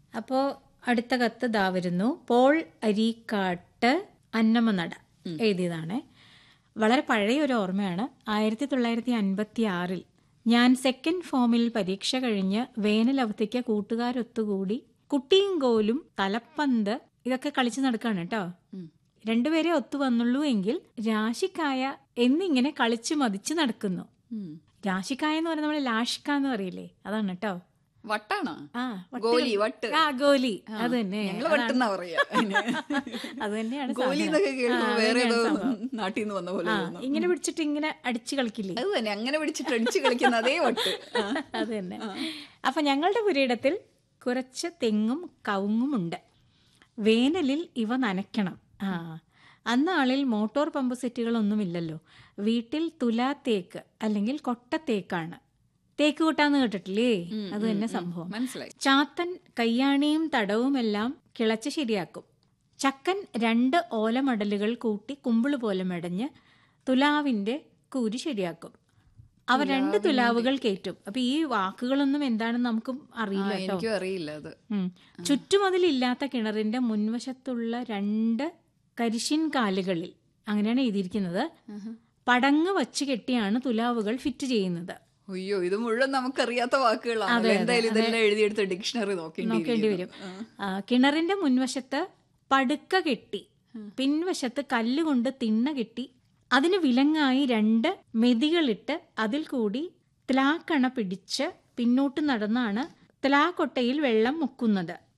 അപ്പോൾ അടുത്ത കത്ത് ദാ വരുന്നു പോൾ അരീക്കാട്ട് അന്നമനട എഴുതിയതാണ് വളരെ പഴയ ഒരു ഓർമ്മയാണ് ആയിരത്തി തൊള്ളായിരത്തി അൻപത്തി ആറിൽ ഞാൻ സെക്കൻഡ് ഫോമിൽ പരീക്ഷ കഴിഞ്ഞ് വേനൽ അവധിക്ക് കൂട്ടുകാരൊത്തുകൂടി കുട്ടിയും കോലും തലപ്പന്ത് ഇതൊക്കെ കളിച്ചു നടക്കാണ് കേട്ടോ രണ്ടുപേരെ ഒത്തു വന്നുള്ളൂ എങ്കിൽ രാശിക്കായ എന്നിങ്ങനെ കളിച്ചു മതിച്ചു നടക്കുന്നു രാശിക്കായ എന്ന് പറയുന്നത് നമ്മൾ ലാഷിക്ക എന്ന് പറയില്ലേ അതാണ് കേട്ടോ വട്ടാണോ ആ വട്ട് ഗോലി വട്ട് ആ ഗോലി അത് തന്നെ ഞങ്ങള് വട്ടെന്നാ പറയാ അത് തന്നെയാണ് ഗോലി സാധനം. എന്നൊക്കെ കേൾക്കുമ്പോ ആ, വേറെ ഏതോ അതന്നെയാണ് സംഭവം. നാട്ടിൽ നിന്ന് വന്ന പോലെ ആ തോന്നും ഇങ്ങനെ പിടിച്ചിട്ട് ഇങ്ങനെ അടിച്ചു കളിക്കില്ലേ അത് തന്നെ അങ്ങനെ പിടിച്ചിട്ട് അടിച്ചു കളിക്കുന്ന അതേ വട്ട് ആ. അത് തന്നെ അപ്പൊ ഞങ്ങളുടെ പുരയിടത്തിൽ കുറച്ച് തെങ്ങും കവുങ്ങുമുണ്ട് വേനലിൽ ഇവ നനയ്ക്കണം ആ അന്നാളിൽ മോട്ടോർ പമ്പ് സെറ്റുകളൊന്നുമില്ലല്ലോ വീട്ടിൽ തുലാത്തേക്ക് അല്ലെങ്കിൽ കൊട്ടത്തേക്കാണ് തേക്ക് കൂട്ടാന്ന് കേട്ടിട്ടില്ലേ അത് തന്നെ സംഭവം മനസ്സിലായി ചാത്തൻ കയ്യാണിയും തടവുമെല്ലാം കിളച്ച് ശരിയാക്കും ചക്കൻ രണ്ട് ഓലമടലുകൾ കൂട്ടി കുമ്പിള് പോലെ മെടഞ്ഞ് തുലാവിന്റെ കൂരി ശരിയാക്കും അവ രണ്ട് തുലാവുകൾ കയറ്റും അപ്പൊ ഈ വാക്കുകളൊന്നും എന്താണെന്ന് നമുക്കും ആ, അറിയില്ല കേട്ടോ എനിക്കും അറിയില്ല അത് ഉം. ചുറ്റുമതിലില്ലാത്ത കിണറിന്റെ മുൻവശത്തുള്ള രണ്ട് കരിശിൻ കാലുകളിൽ അങ്ങനെയാണ് എഴുതിയിരിക്കുന്നത് പടങ്ങ് വച്ച് കെട്ടിയാണ് തുലാവുകൾ ഫിറ്റ് ചെയ്യുന്നത് അയ്യോ ഇത് മുഴുവൻ നമുക്കറിയാത്ത വാക്കുകളാണ് എന്തായാലും ഇതെല്ലാം എഴുതിയെടുത്ത് ഡിക്ഷണറി നോക്കേണ്ടി നോക്കേണ്ടി വരും ആ, കിണറിന്റെ മുൻവശത്ത് പടുക്ക കെട്ടി പിൻവശത്ത് കല്ലുകൊണ്ട് തിണ്ണ കെട്ടി അതിന് വിലങ്ങായി രണ്ട് മെതികളിട്ട് അതിൽ കൂടി ത്ലാക്കണ പിടിച്ച് പിന്നോട്ട് നടന്നാണ് ത്ലാക്കൊട്ടയിൽ വെള്ളം മുക്കുന്നത്